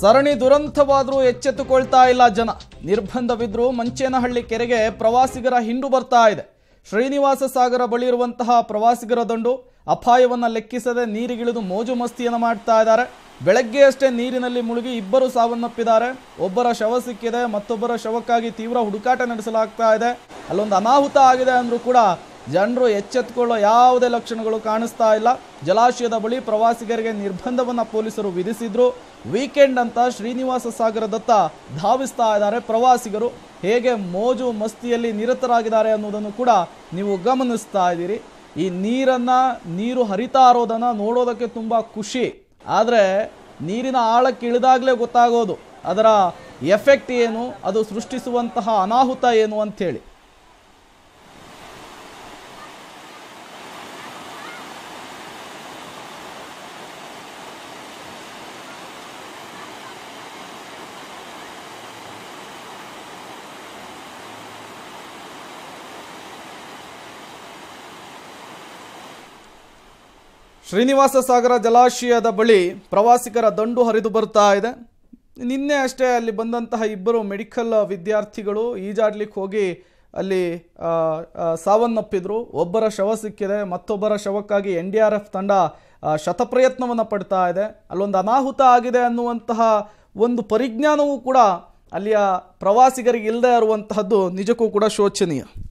ಸರಣಿ ದುರಂತವಾದರೂ ಎಚ್ಚೆತ್ತುಕೊಳ್ತಾ ಇಲ್ಲ ಜನ ನಿರ್ಬಂಧವಿದ್ರೂ ಮಂಚೇನಹಳ್ಳಿ ಕೆರೆಗೆ ಪ್ರವಾಸಿಗರ ಹಿಂಡು ಬರ್ತಾ ಇದೆ ಶ್ರೀನಿವಾಸ ಸಾಗರ ಬಳಿ ಇರುವಂತಹ ಪ್ರವಾಸಿಗರ ದಂಡು ಅಪಾಯವನ್ನು ಲೆಕ್ಕಿಸದೆ ನೀರಿಗಿಳಿದು ಮೋಜು ಮಸ್ತಿಯನ್ನು ಮಾಡ್ತಾ ಇದ್ದಾರೆ ಬೆಳಗ್ಗೆ ಅಷ್ಟೇ ನೀರಿನಲ್ಲಿ ಮುಳುಗಿ ಇಬ್ಬರು ಸಾವನ್ನಪ್ಪಿದ್ದಾರೆ ಒಬ್ಬರ ಶವ ಸಿಕ್ಕಿದೆ ಮತ್ತೊಬ್ಬರ ಶವಕ್ಕಾಗಿ ತೀವ್ರ ಹುಡುಕಾಟ ನಡೆಸಲಾಗ್ತಾ ಇದೆ ಅಲ್ಲೊಂದು ಅನಾಹುತ ಆಗಿದೆ ಅಂದರೂ ಕೂಡ ಜನರು ಎಚ್ಚೆತ್ತುಕೊಳ್ಳೋ ಯಾವುದೇ ಲಕ್ಷಣಗಳು ಕಾಣಿಸ್ತಾ ಇಲ್ಲ ಜಲಾಶಯದ ಬಳಿ ಪ್ರವಾಸಿಗರಿಗೆ ನಿರ್ಬಂಧವನ್ನು ಪೊಲೀಸರು ವಿಧಿಸಿದ್ರು ವೀಕೆಂಡ್ ಅಂತ ಶ್ರೀನಿವಾಸ ಸಾಗರದತ್ತ ಧಾವಿಸ್ತಾ ಇದ್ದಾರೆ ಪ್ರವಾಸಿಗರು ಹೇಗೆ ಮೋಜು ಮಸ್ತಿಯಲ್ಲಿ ನಿರತರಾಗಿದ್ದಾರೆ ಅನ್ನೋದನ್ನು ಕೂಡ ನೀವು ಗಮನಿಸ್ತಾ ಇದ್ದೀರಿ ಈ ನೀರನ್ನ ನೀರು ಹರಿತಾ ಇರೋದನ್ನ ನೋಡೋದಕ್ಕೆ ತುಂಬಾ ಖುಷಿ ಆದರೆ ನೀರಿನ ಆಳಕ್ಕೆ ಇಳಿದಾಗಲೇ ಗೊತ್ತಾಗೋದು ಅದರ ಎಫೆಕ್ಟ್ ಏನು ಅದು ಸೃಷ್ಟಿಸುವಂತಹ ಅನಾಹುತ ಏನು ಅಂಥೇಳಿ ಶ್ರೀನಿವಾಸ ಸಾಗರ ಜಲಾಶಯದ ಬಳಿ ಪ್ರವಾಸಿಗರ ದಂಡು ಹರಿದು ಬರ್ತಾ ಇದೆ ನಿನ್ನೆ ಅಷ್ಟೇ ಅಲ್ಲಿ ಬಂದಂತಹ ಇಬ್ಬರು ಮೆಡಿಕಲ್ ವಿದ್ಯಾರ್ಥಿಗಳು ಈಜಾಡ್ಲಿಕ್ಕೆ ಹೋಗಿ ಅಲ್ಲಿ ಆ, ಆ, ಸಾವನ್ನಪ್ಪಿದ್ರು ಒಬ್ಬರ ಶವ ಸಿಕ್ಕಿದೆ ಮತ್ತೊಬ್ಬರ ಶವಕ್ಕಾಗಿ ಎನ್ ಡಿ ಆರ್ ಎಫ್ ತಂಡ ಆ, ಶತಪ್ರಯತ್ನವನ್ನು ಪಡ್ತಾ ಇದೆ ಅಲ್ಲೊಂದು ಅನಾಹುತ ಆಗಿದೆ ಅನ್ನುವಂತಹ ಒಂದು ಪರಿಜ್ಞಾನವೂ ಕೂಡ ಅಲ್ಲಿಯ ಪ್ರವಾಸಿಗರಿಗೆ ಇಲ್ಲದೆ ಇರುವಂತಹದ್ದು ನಿಜಕ್ಕೂ ಕೂಡ ಶೋಚನೀಯ